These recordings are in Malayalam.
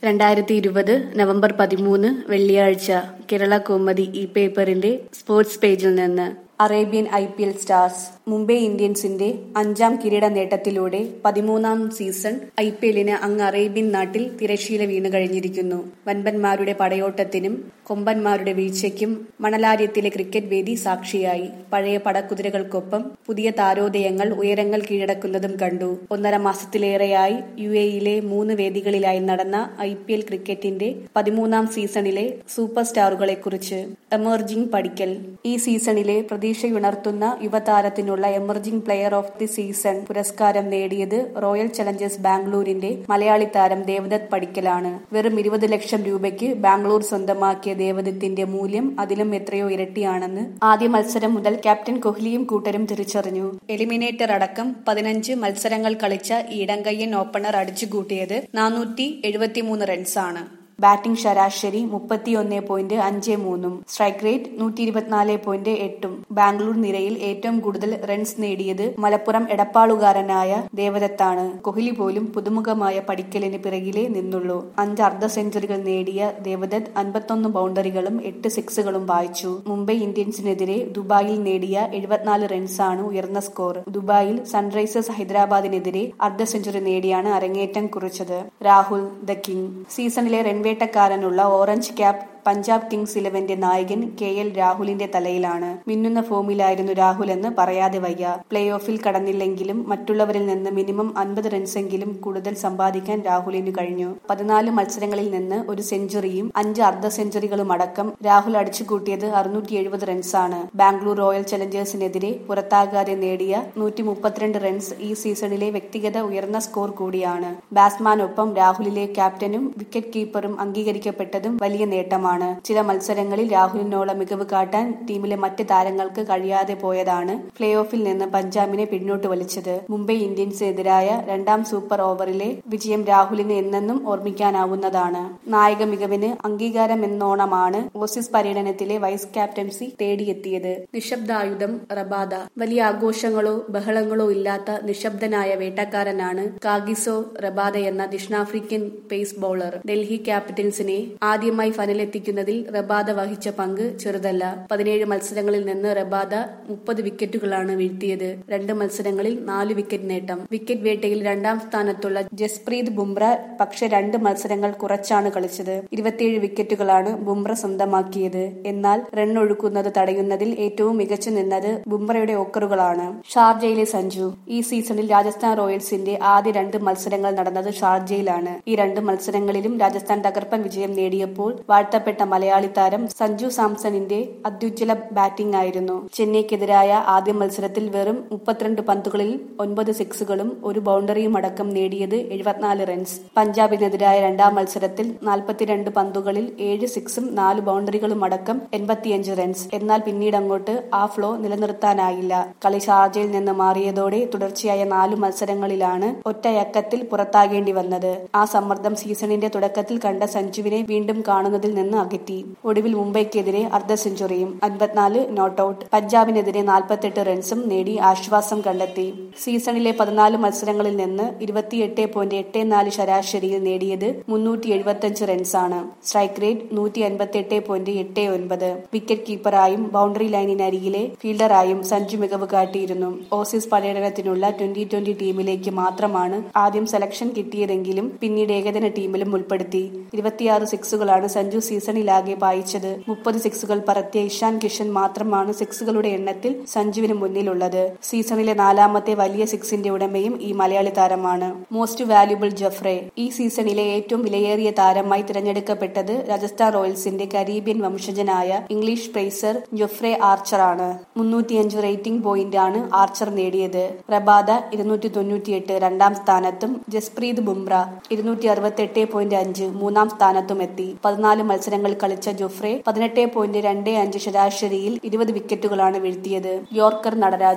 രണ്ടായിരത്തി ഇരുപത് നവംബർ പതിമൂന്ന് വെള്ളിയാഴ്ച കേരള കൗമുദി ഈ പേപ്പറിന്റെ സ്പോർട്സ് പേജിൽ നിന്ന് Arabian I P L stars Mumbai ഇന്ത്യൻസിന്റെ അഞ്ചാം കിരീട നേട്ടത്തിലൂടെ പതിമൂന്നാം സീസൺ ഐ പി എല്ലിന് അങ്ങ് അറേബ്യൻ നാട്ടിൽ തിരശീല വീണു കഴിഞ്ഞിരിക്കുന്നു വൻപന്മാരുടെ പടയോട്ടത്തിനും കൊമ്പന്മാരുടെ വീഴ്ചയ്ക്കും മണലാര്യത്തിലെ ക്രിക്കറ്റ് വേദി സാക്ഷിയായി പഴയ പടക്കുതിരകൾക്കൊപ്പം പുതിയ താരോദയങ്ങൾ ഉയരങ്ങൾ കീഴടക്കുന്നതും കണ്ടു ഒന്നര മാസത്തിലേറെയായി യു എയിലെ മൂന്ന് വേദികളിലായി നടന്ന ഐ പി എൽ ക്രിക്കറ്റിന്റെ പതിമൂന്നാം സീസണിലെ സൂപ്പർ സ്റ്റാറുകളെക്കുറിച്ച് എമർജിംഗ് പഠിക്കൽ ഈ സീസണിലെ പ്രതീക്ഷയുണർത്തുന്ന യുവതാരത്തിനുള്ള emerging player of the season പുരസ്കാരം നേടിയത് റോയൽ ചലഞ്ചേഴ്സ് ബാംഗ്ലൂരിന്റെ മലയാളി താരം ദേവദത്ത് പടിക്കലാണ് വെറും ഇരുപത് ലക്ഷം രൂപയ്ക്ക് ബാംഗ്ലൂർ സ്വന്തമാക്കിയ ദേവദത്തിന്റെ മൂല്യം അതിലും എത്രയോ ഇരട്ടിയാണെന്ന് ആദ്യ മത്സരം മുതൽ ക്യാപ്റ്റൻ കോഹ്ലിയും കൂട്ടരും തിരിച്ചറിഞ്ഞു എലിമിനേറ്റർ അടക്കം പതിനഞ്ച് മത്സരങ്ങൾ കളിച്ച ഈടങ്കയ്യൻ ഓപ്പണർ അടിച്ചുകൂട്ടിയത് നാനൂറ്റി എഴുപത്തിമൂന്ന് റൺസാണ് ബാറ്റിംഗ് ശരാശരി മുപ്പത്തിയൊന്ന് പോയിന്റ് അഞ്ച് മൂന്നും സ്ട്രൈക്ക് റേറ്റ് നൂറ്റി ഇരുപത്തിനാല് പോയിന്റ് എട്ടും ബാംഗ്ലൂർ നിരയിൽ ഏറ്റവും കൂടുതൽ റൺസ് നേടിയത് മലപ്പുറം എടപ്പാളുകാരനായ ദേവദത്താണ് കോഹ്ലി പോലും പുതുമുഖമായ പടിക്കലിന് പിറകിലേ നിന്നുള്ളൂ അഞ്ച് അർദ്ധ സെഞ്ചുറികൾ നേടിയ ദേവദത്ത് അൻപത്തൊന്ന് ബൗണ്ടറികളും എട്ട് സിക്സുകളും വായിച്ചു മുംബൈ ഇന്ത്യൻസിനെതിരെ ദുബായിൽ നേടിയ എഴുപത്തിനാല് റൺസാണ് ഉയർന്ന സ്കോർ ദുബായിൽ സൺറൈസേഴ്സ് ഹൈദരാബാദിനെതിരെ അർദ്ധ സെഞ്ചുറി നേടിയാണ് അരങ്ങേറ്റം കുറിച്ചത് രാഹുൽ ദ കിങ് സീസണിലെ റൺ വേട്ടക്കാരനുള്ള ഓറഞ്ച് ക്യാപ് പഞ്ചാബ് കിങ്സ് ഇലവന്റെ നായകൻ കെ എൽ രാഹുലിന്റെ തലയിലാണ് മിന്നുന്ന ഫോമിലായിരുന്നു രാഹുൽ എന്ന് പറയാതെ വയ്യ പ്ലേ ഓഫിൽ കടന്നില്ലെങ്കിലും മറ്റുള്ളവരിൽ നിന്ന് മിനിമം അൻപത് റൺസെങ്കിലും കൂടുതൽ സമ്പാദിക്കാൻ രാഹുലിന് കഴിഞ്ഞു പതിനാല് മത്സരങ്ങളിൽ നിന്ന് ഒരു സെഞ്ചുറിയും അഞ്ച് അർദ്ധ സെഞ്ചുറികളും അടക്കം രാഹുൽ അടിച്ചുകൂട്ടിയത് അറുന്നൂറ്റി എഴുപത് റൺസാണ് ബാംഗ്ലൂർ റോയൽ ചലഞ്ചേഴ്സിനെതിരെ പുറത്താകാതെ നേടിയ നൂറ്റി മുപ്പത്തിരണ്ട് റൺസ് ഈ സീസണിലെ വ്യക്തിഗത ഉയർന്ന സ്കോർ കൂടിയാണ് ബാറ്റ്സ്മാനൊപ്പം രാഹുലിലെ ക്യാപ്റ്റനും വിക്കറ്റ് കീപ്പറും അംഗീകരിക്കപ്പെട്ടതും വലിയ നേട്ടമാണ് ആണ് ചില മത്സരങ്ങളിൽ രാഹുലിനോളം മികവ് കാട്ടാൻ ടീമിലെ മറ്റ് താരങ്ങൾക്ക് കഴിയാതെ പോയതാണ് പ്ലേ ഓഫിൽ നിന്ന് പഞ്ചാബിനെ പിന്നോട്ട് വലിച്ചത് മുംബൈ ഇന്ത്യൻസിനെതിരായ രണ്ടാം സൂപ്പർ ഓവറിലെ വിജയം രാഹുലിന് എന്നെന്നും ഓർമ്മിക്കാനാവുന്നതാണ് നായക മികവിന് അംഗീകാരമെന്നോണമാണ് ഓസീസ് പര്യടനത്തിലെ വൈസ് ക്യാപ്റ്റൻസി തേടിയെത്തിയത് നിശബ്ദായുധം റബാദ വലിയ ആഘോഷങ്ങളോ ബഹളങ്ങളോ ഇല്ലാത്ത നിശബ്ദനായ വേട്ടക്കാരനാണ് കാഗിസോ റബാദ എന്ന ദക്ഷിണാഫ്രിക്കൻ പേസ് ബൌളർ ഡൽഹി ക്യാപിറ്റൽസിനെ ആദ്യമായി ഫനലെത്തി എത്തിക്കുന്നതിൽ റബാദ വഹിച്ച പങ്ക് ചെറുതല്ല പതിനേഴ് മത്സരങ്ങളിൽ നിന്ന് റബാദ മുപ്പത് വിക്കറ്റുകളാണ് വീഴ്ത്തിയത് രണ്ട് മത്സരങ്ങളിൽ നാല് വിക്കറ്റ് നേട്ടം വിക്കറ്റ് വേട്ടയിൽ രണ്ടാം സ്ഥാനത്തുള്ള ജസ്പ്രീത് ബുംറ പക്ഷെ രണ്ട് മത്സരങ്ങൾ കുറച്ചാണ് കളിച്ചത് ഇരുപത്തിയേഴ് വിക്കറ്റുകളാണ് ബുംറ സ്വന്തമാക്കിയത് എന്നാൽ റൺ ഒഴുക്കുന്നത് തടയുന്നതിൽ ഏറ്റവും മികച്ചു നിന്നത് ബുംറയുടെ ഓക്കറുകളാണ് ഷാർജയിലെ സഞ്ജു ഈ സീസണിൽ രാജസ്ഥാൻ റോയൽസിന്റെ ആദ്യ രണ്ട് മത്സരങ്ങൾ നടന്നത് ഷാർജയിലാണ് ഈ രണ്ട് മത്സരങ്ങളിലും രാജസ്ഥാൻ തകർപ്പൻ വിജയം നേടിയപ്പോൾ വാഴ്ത്തപ്പെട്ട മലയാളി താരം സഞ്ജു സാംസണിന്റെ അത്യുജ്വല ബാറ്റിംഗ് ആയിരുന്നു ചെന്നൈക്കെതിരായ ആദ്യ മത്സരത്തിൽ വെറും മുപ്പത്തിരണ്ട് പന്തുകളിൽ ഒൻപത് സിക്സുകളും ഒരു ബൗണ്ടറിയും അടക്കം നേടിയത് എഴുപത്തിനാല് റൺസ് പഞ്ചാബിനെതിരായ രണ്ടാം മത്സരത്തിൽ നാൽപ്പത്തിരണ്ട് പന്തുകളിൽ ഏഴ് സിക്സും നാല് ബൗണ്ടറികളും അടക്കം എൺപത്തിയഞ്ച് റൺസ് എന്നാൽ പിന്നീട് അങ്ങോട്ട് ആ ഫ്ലോ നിലനിർത്താനായില്ല കളി ഷാർജയിൽ നിന്ന് മാറിയതോടെ തുടർച്ചയായ നാലു മത്സരങ്ങളിലാണ് ഒറ്റയക്കത്തിൽ പുറത്താകേണ്ടി വന്നത് ആ സമ്മർദ്ദം സീസണിന്റെ തുടക്കത്തിൽ കണ്ട സഞ്ജുവിനെ വീണ്ടും കാണുന്നതിൽ നിന്ന് അകറ്റി ഒടുവിൽ മുംബൈക്കെതിരെ അർദ്ധ സെഞ്ചുറിയും അൻപത്തിനാല് നോട്ട് ഔട്ട് പഞ്ചാബിനെതിരെ നാൽപ്പത്തെട്ട് റൺസും നേടി ആശ്വാസം കണ്ടെത്തി സീസണിലെ പതിനാല് മത്സരങ്ങളിൽ നിന്ന് ഇരുപത്തിയെട്ട് പോയിന്റ് എട്ട് നാല് ശരാശരിയിൽ നേടിയത് മുന്നൂറ്റി എഴുപത്തിയഞ്ച് റൺസാണ് സ്ട്രൈക്ക് റേറ്റ് നൂറ്റി അൻപത്തിയെട്ട് പോയിന്റ് എട്ട് ഒൻപത് വിക്കറ്റ് കീപ്പറായും ബൗണ്ടറി ലൈനിനരികിലെ ഫീൽഡറായും സഞ്ജു മികവ് കാട്ടിയിരുന്നു ഓസീസ് പര്യടനത്തിനുള്ള ട്വന്റി ട്വന്റി ടീമിലേക്ക് മാത്രമാണ് ആദ്യം സെലക്ഷൻ കിട്ടിയതെങ്കിലും പിന്നീട് ഏകദിന ടീമിലും ഉൾപ്പെടുത്തി ഇരുപത്തിയാറ് സിക്സുകളാണ് സഞ്ജു സീസണിലാകെ പായിച്ചത് മുപ്പത് സിക്സുകൾ പറത്തിയ ഇഷാൻ കിഷൻ മാത്രമാണ് സിക്സുകളുടെ എണ്ണത്തിൽ സഞ്ജുവിന് മുന്നിലുള്ളത് സീസണിലെ നാലാമത്തെ വലിയ സിക്സിന്റെ ഉടമയും ഈ മലയാളി താരമാണ് മോസ്റ്റ് വാല്യുബിൾ ജഫ്രെ ഈ സീസണിലെ ഏറ്റവും വിലയേറിയ താരമായി തിരഞ്ഞെടുക്കപ്പെട്ടത് രാജസ്ഥാൻ റോയൽസിന്റെ കരീബിയൻ വംശജനായ ഇംഗ്ലീഷ് പേസർ ജൊഫ്രെ ആർച്ചറാണ് മുന്നൂറ്റിയഞ്ച് റേറ്റിംഗ് പോയിന്റാണ് ആർച്ചർ നേടിയത് റബാദ ഇരുന്നൂറ്റി തൊണ്ണൂറ്റിയെട്ട് രണ്ടാം സ്ഥാനത്തും ജസ്പ്രീത് ബുംറ ഇരുന്നൂറ്റി അറുപത്തെട്ട് പോയിന്റ് അഞ്ച് മൂന്നാം സ്ഥാനത്തും എത്തി പതിനാല് മത്സരങ്ങൾ കളിച്ച ജോഫ്രെ പതിനെട്ട് പോയിന്റ് രണ്ട് അഞ്ച് ശരാശരിയിൽ ഇരുപത് വിക്കറ്റുകളാണ് വീഴ്ത്തിയത് യോർക്കർ നടരാജൻ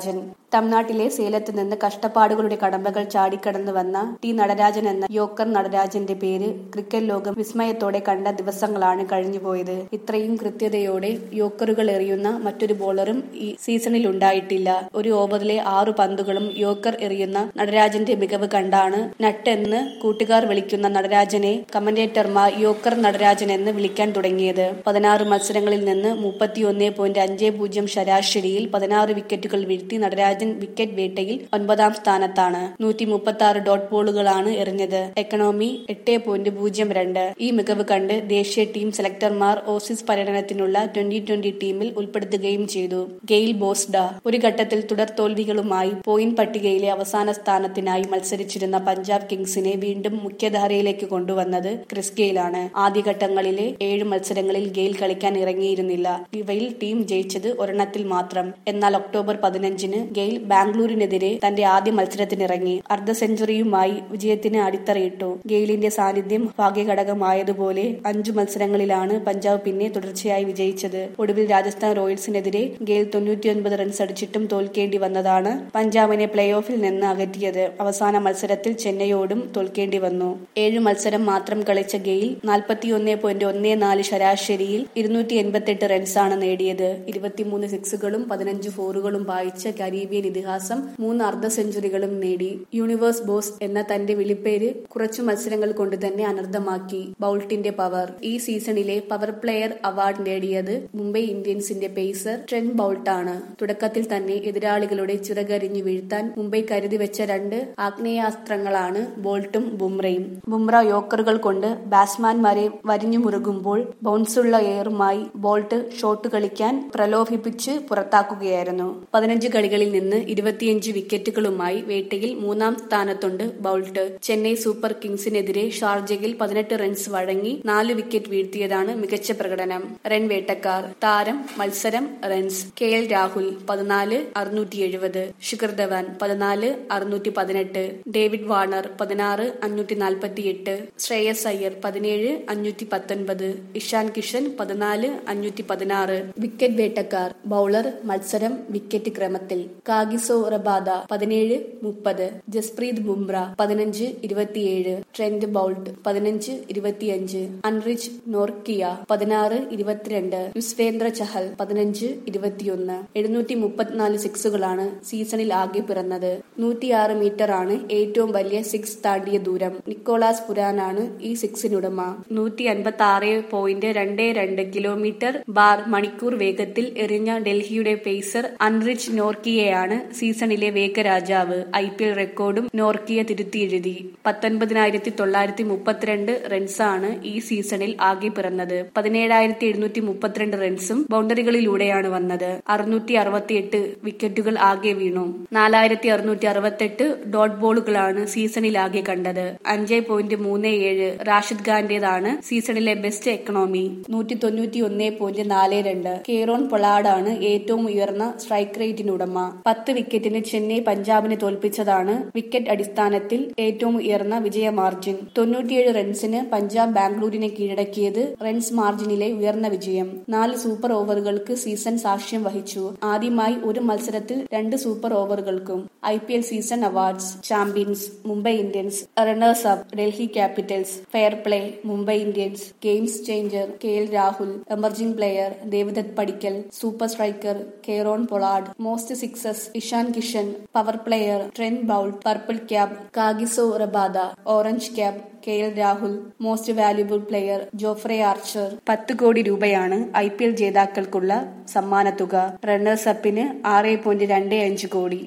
തമിഴ്നാട്ടിലെ സേലത്ത് നിന്ന് കഷ്ടപ്പാടുകളുടെ കടമ്പകൾ ചാടിക്കടന്നു വന്ന ടി നടരാജൻ എന്ന യോക്കർ നടരാജന്റെ പേര് ക്രിക്കറ്റ് ലോകം വിസ്മയത്തോടെ കണ്ട ദിവസങ്ങളാണ് കഴിഞ്ഞുപോയത് ഇത്രയും കൃത്യതയോടെ യോക്കറുകൾ എറിയുന്ന മറ്റൊരു ബോളറും ഈ സീസണിൽ ഉണ്ടായിട്ടില്ല ഒരു ഓവറിലെ ആറു പന്തുകളും യോക്കർ എറിയുന്ന നടരാജന്റെ മികവ് കണ്ടാണ് നട്ട് എന്ന് കൂട്ടുകാർ വിളിക്കുന്ന നടരാജനെ കമന്റേറ്റർമാർ യോക്കർ നടരാജൻ എന്ന് വിളിക്കാൻ തുടങ്ങിയത് പതിനാറ് മത്സരങ്ങളിൽ നിന്ന് മുപ്പത്തിയൊന്ന് പോയിന്റ് അഞ്ച് പൂജ്യം ശരാശരിയിൽ പതിനാറ് വിക്കറ്റുകൾ വീഴ്ത്തി നടരാജൻ വിക്കറ്റ് വേട്ടയിൽ ഒൻപതാം സ്ഥാനത്താണ് നൂറ്റി മുപ്പത്തി ആറ് ഡോട്ട് ബോളുകളാണ് എറിഞ്ഞത് എക്കണോമി എട്ട് പോയിന്റ് പൂജ്യം രണ്ട് ഈ മികവ് കണ്ട് ദേശീയ ടീം സെലക്ടർമാർ ഓസീസ് പര്യടനത്തിനുള്ള ട്വന്റി ട്വന്റി ടീമിൽ ഉൾപ്പെടുത്തുകയും ചെയ്തു ഗെയിൽ ബോസ്ഡ ഒരു ഘട്ടത്തിൽ തുടർ തോൽവികളുമായി പോയിന്റ് പട്ടികയിലെ അവസാന സ്ഥാനത്തിനായി മത്സരിച്ചിരുന്ന പഞ്ചാബ് കിങ്സിനെ വീണ്ടും മുഖ്യധാരയിലേക്ക് കൊണ്ടുവന്നത് ക്രിസ് ഗെയിലാണ് ആദ്യഘട്ടങ്ങളിലെ ഏഴ് മത്സരങ്ങളിൽ ഗെയിൽ കളിക്കാൻ ഇറങ്ങിയിരുന്നില്ല ഇവയിൽ ടീം ജയിച്ചത് ഒരെണ്ണത്തിൽ മാത്രം എന്നാൽ ഒക്ടോബർ പതിനഞ്ചിന് ഗെയിൽ ബാംഗ്ലൂരിനെതിരെ തന്റെ ആദ്യ മത്സരത്തിനിറങ്ങി അർദ്ധ സെഞ്ചുറിയുമായി വിജയത്തിന് അടിത്തറയിട്ടു ഗെയിലിന്റെ സാന്നിധ്യം ഭാഗ്യഘടകമായതുപോലെ അഞ്ചു മത്സരങ്ങളിലാണ് പഞ്ചാബ് പിന്നെ തുടർച്ചയായി വിജയിച്ചത് ഒടുവിൽ രാജസ്ഥാൻ റോയൽസിനെതിരെ ഗെയിൽ തൊണ്ണൂറ്റിയൊൻപത് റൺസ് അടിച്ചിട്ടും തോൽക്കേണ്ടി വന്നതാണ് പഞ്ചാബിനെ പ്ലേ ഓഫിൽ നിന്ന് അകറ്റിയത് അവസാന മത്സരത്തിൽ ചെന്നൈയോടും തോൽക്കേണ്ടി വന്നു ഏഴു മത്സരം മാത്രം കളിച്ച ഗെയിൽ നാൽപ്പത്തിയൊന്ന് പോയിന്റ് ഒന്ന് നാല് ശരാശരിയിൽ ഇരുന്നൂറ്റി എൺപത്തെട്ട് റൺസാണ് നേടിയത് ഇരുപത്തിമൂന്ന് സിക്സുകളും പതിനഞ്ച് ഫോറുകളും വായിച്ച കരീബിയൻ ഇതിഹാസം മൂന്ന് അർദ്ധ സെഞ്ചുറികളും നേടി യൂണിവേഴ്സ് ബോസ് എന്ന തന്റെ വിളിപ്പേര് കുറച്ചു മത്സരങ്ങൾ കൊണ്ട് തന്നെ അനർഥമാക്കി ബൌൾട്ടിന്റെ പവർ ഈ സീസണിലെ പവർ പ്ലെയർ അവാർഡ് നേടിയത് മുംബൈ ഇന്ത്യൻസിന്റെ പേസർ ട്രെൻ ബൌൾട്ടാണ് തുടക്കത്തിൽ തന്നെ എതിരാളികളുടെ ചിറകരിഞ്ഞു വീഴ്ത്താൻ മുംബൈ കരുതി വെച്ച രണ്ട് ആഗ്നേയാസ്ത്രങ്ങളാണ് ബോൾട്ടും ബുംറയും ബുംറ യോക്കറുകൾ കൊണ്ട് ബാറ്റ്സ്മാൻമാരെ വരിഞ്ഞു മുറുകുമ്പോൾ ബൗൺസുള്ള എയറുമായി ബോൾട്ട് ഷോട്ട് കളിക്കാൻ പ്രലോഭിപ്പിച്ച് പുറത്താക്കുകയായിരുന്നു പതിനഞ്ച് കളികളിൽ നിന്ന് ഇരുപത്തിയഞ്ച് വിക്കറ്റുകളുമായി വേട്ടയിൽ മൂന്നാം സ്ഥാനത്തുണ്ട് ബൌൾട്ട് ചെന്നൈ സൂപ്പർ കിങ്സിനെതിരെ ഷാർജയിൽ പതിനെട്ട് റൺസ് വഴങ്ങി നാല് വിക്കറ്റ് വീഴ്ത്തിയതാണ് മികച്ച പ്രകടനം റൺ വേട്ടക്കാർ താരം മത്സരം റൺസ് കെ എൽ രാഹുൽ പതിനാല് അറുന്നൂറ്റി എഴുപത് ശിഖർ ധവാൻ പതിനാല് അറുന്നൂറ്റി പതിനെട്ട് ഡേവിഡ് വാർണർ പതിനാറ് അഞ്ഞൂറ്റി നാൽപ്പത്തി എട്ട് ശ്രേയസ് അയ്യർ പതിനേഴ് അഞ്ഞൂറ്റി പത്തൊൻപത് ഇഷാൻ കിഷൻ പതിനാല് അഞ്ഞൂറ്റി പതിനാറ് വിക്കറ്റ് വേട്ടക്കാർ ബൌളർ മത്സരം വിക്കറ്റ് ക്രമത്തിൽ കാഗിസോ റബാദ പതിനേഴ് മുപ്പത് ജസ്പ്രീത് ബുംറ പതിനഞ്ച് ഇരുപത്തിയേഴ് ട്രെൻഡ് ബൌൾട്ട് പതിനഞ്ച് ഇരുപത്തിയഞ്ച് അൻറിച്ച് നോർക്കിയ പതിനാറ് ഇരുപത്തിരണ്ട് യുസ്വേന്ദ്ര ചഹൽ പതിനഞ്ച് ഇരുപത്തിയൊന്ന് എഴുന്നൂറ്റി മുപ്പത്തിനാല് സിക്സുകളാണ് സീസണിൽ ആകെ പിറന്നത് നൂറ്റിയാറ് മീറ്റർ ആണ് ഏറ്റവും വലിയ സിക്സ് താണ്ടിയ ദൂരം നിക്കോളാസ് പുരാനാണ് ഈ സിക്സിനുടമ നൂറ്റി അൻപത്തി ആറ് പോയിന്റ് രണ്ട് രണ്ട് കിലോമീറ്റർ ബാർ മണിക്കൂർ വേഗത്തിൽ എറിഞ്ഞ ഡൽഹിയുടെ പേസർ അൻറിച്ച് നോർക്കിയയാണ് സീസണിലെ വേഗരാജാവ് ഐ പി എൽ റെക്കോർഡും നോർക്കിയ തിരുത്തിയെഴുതി പത്തൊൻപതിനായിരത്തി തൊള്ളായിരത്തി മുപ്പത്തിരണ്ട് റൺസാണ് ഈ സീസണിൽ ആകെ പിറന്നത് പതിനേഴായിരത്തി എഴുന്നൂറ്റി മുപ്പത്തിരണ്ട് റൺസും ബൗണ്ടറികളിലൂടെയാണ് വന്നത് അറുന്നൂറ്റി അറുപത്തിയെട്ട് വിക്കറ്റുകൾ ആകെ വീണു നാലായിരത്തി അറുന്നൂറ്റി അറുപത്തെട്ട് ഡോട്ട് ബോളുകളാണ് സീസണിൽ ആകെ കണ്ടത് അഞ്ച് പോയിന്റ് മൂന്ന് ഏഴ് റാഷിദ് ഖാന്റേതാണ് സീസണിലെ ബെസ്റ്റ് എക്കണോമി നൂറ്റി തൊണ്ണൂറ്റി ഒന്ന് പോയിന്റ് നാല് രണ്ട് കെയ്റോൺ പൊളാഡാണ് ഏറ്റവും ഉയർന്ന സ്ട്രൈക്ക് റേറ്റിനുടമ പത്ത് വിക്കറ്റിന് ചെന്നൈ പഞ്ചാബിനെ തോൽപ്പിച്ചതാണ് വിക്കറ്റ് അടിസ്ഥാനത്തിൽ ഏറ്റവും ഉയർന്ന വിജയ മാർജിൻ തൊണ്ണൂറ്റിയേഴ് റൺസിന് പഞ്ചാബ് ബാംഗ്ലൂരിനെ കീഴടക്കിയത് റൺസ് മാർജിനിലെ ഉയർന്ന വിജയം നാല് സൂപ്പർ ഓവറുകൾക്ക് സീസൺ സാക്ഷ്യം വഹിച്ചു ആദ്യമായി ഒരു മത്സരത്തിൽ രണ്ട് സൂപ്പർ ഓവറുകൾക്കും I P L season awards champions Mumbai Indians runners up Delhi Capitals fair play Mumbai Indians games changer K L Rahul emerging player Devdutt Padikkal super striker Kieron Pollard most sixes Ishan Kishan power player Trent Boult purple cap Kagiso Rabada orange cap K L Rahul most valuable player Jofra Archer പത്ത് കോടി രൂപയാണ് ഐ പി എൽ ജേതാക്കൾക്കുള്ള സമ്മാനത്തുക റണ്ണേഴ്സ് അപ്പിന് ആറ് പോയിന്റ് രണ്ട് അഞ്ച് കോടി